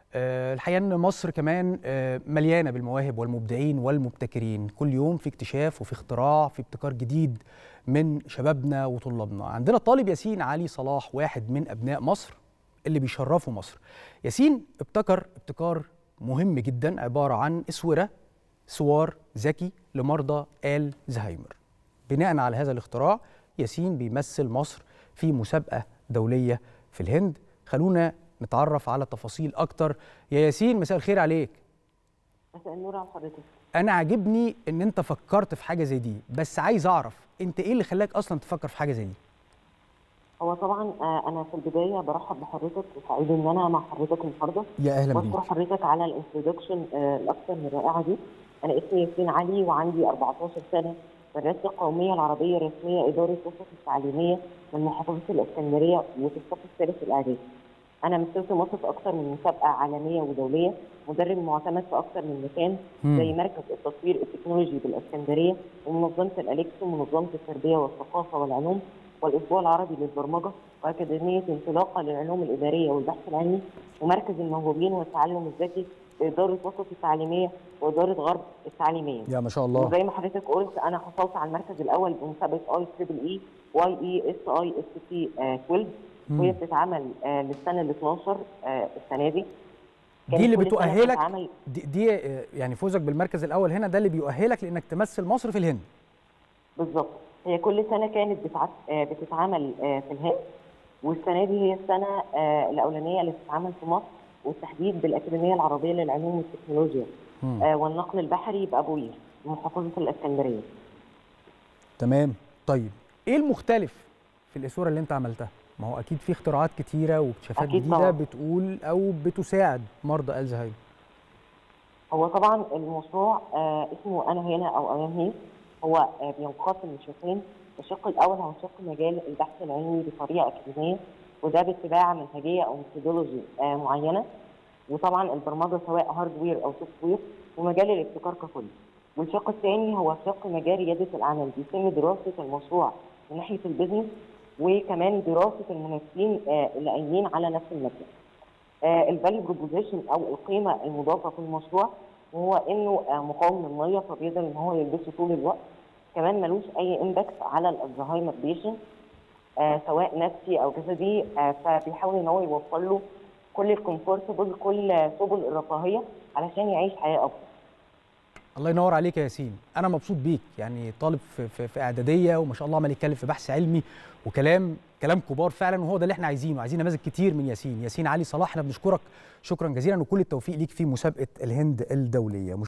آه، الحقيقه ان مصر كمان آه، مليانه بالمواهب والمبدعين والمبتكرين كل يوم في اكتشاف وفي اختراع في ابتكار جديد من شبابنا وطلابنا عندنا الطالب ياسين علي صلاح واحد من ابناء مصر اللي بيشرفوا مصر ياسين ابتكر ابتكار مهم جدا عباره عن اسوره سوار ذكي لمرضى الزهايمر بناء على هذا الاختراع ياسين بيمثل مصر في مسابقه دوليه في الهند خلونا نتعرف على تفاصيل اكتر يا ياسين مساء الخير عليك مساء النور على حضرتك انا عاجبني ان انت فكرت في حاجه زي دي بس عايز اعرف انت ايه اللي خلاك اصلا تفكر في حاجه زي دي هو طبعا آه، انا في البدايه برحب بحضرتك وسعيد ان انا مع حضرتك النهارده يا اهلا بيك بشكر حضرتك على الانترودكشن الاكثر من رائعه دي انا اسمي ياسين علي وعندي 14 سنه درست القوميه العربيه الرسميه اداره وسط التعليميه من محافظه الاسكندريه وفي الصف الثالث الاعدادي انا مثلت مصر في اكثر من مسابقه عالميه ودوليه مدرب معتمد في اكثر من مكان مم. زي مركز التصوير التكنولوجي بالاسكندريه ومنظمه الاليكسو ومنظمه التربيه والثقافه والعلوم والاسبوع العربي للبرمجه واكاديميه انطلاقه للعلوم الاداريه والبحث العلمي ومركز الموهوبين والتعلم الذكي باداره وسط التعليميه واداره غرب التعليميه يا ما شاء الله وزي ما حضرتك قلت انا حصلت على المركز الاول بمسابقه اي تريبل اي واي اي اس اي اس تي 12 مم. وهي بتتعمل آه، للسنه ال 12 آه، السنه دي كانت دي اللي كل سنة بتؤهلك بتتعمل دي, دي آه، يعني فوزك بالمركز الاول هنا ده اللي بيؤهلك لانك تمثل مصر في الهند بالظبط هي كل سنه كانت بتعت... آه، بتتعمل آه، في الهند والسنه دي هي السنه آه، الاولانيه اللي بتتعمل في مصر والتحديد بالاكاديميه العربيه للعلوم والتكنولوجيا مم. آه، والنقل البحري بابوير محافظه الاسكندريه تمام طيب ايه المختلف في الاسوره اللي انت عملتها ما هو اكيد في اختراعات كتيره واكتشافات أكيد جديده طبعاً. بتقول او بتساعد مرضى الزهايمر هو طبعا المشروع آه اسمه انا هنا او انا هنا هو آه بينقسم لشقين الشق الاول هو شق مجال البحث العلمي بطريقه اكاديميه وده باتباع منهجيه او ميثودولوجي آه معينه وطبعا البرمجه سواء هاردوير او سوفت وير ومجال الابتكار ككل والشق الثاني هو شق مجال رياده الاعمال بيتم دراسه المشروع من ناحيه البيزنس وكمان دراسه المنافسين آه اللي قايمين على نفس المبدا الفاليو بروبوزيشن او القيمه المضافه في المشروع وهو انه آه، مقاوم للميه فبيقدر ان هو يلبسه طول الوقت كمان ملوش اي امباكت على الالزهايمر بيشنت آه سواء نفسي او جسدي آه فبيحاول ان هو يوفر له كل الكومفورتبل كل سبل الرفاهيه علشان يعيش حياه افضل الله ينور عليك يا ياسين انا مبسوط بيك يعني طالب في, في, في اعداديه وما شاء الله عمال يتكلم في بحث علمي وكلام كلام كبار فعلا وهو ده اللي احنا عايزينه عايزين نماذج كتير من ياسين ياسين علي صلاح احنا بنشكرك شكرا جزيلا وكل التوفيق ليك في مسابقه الهند الدوليه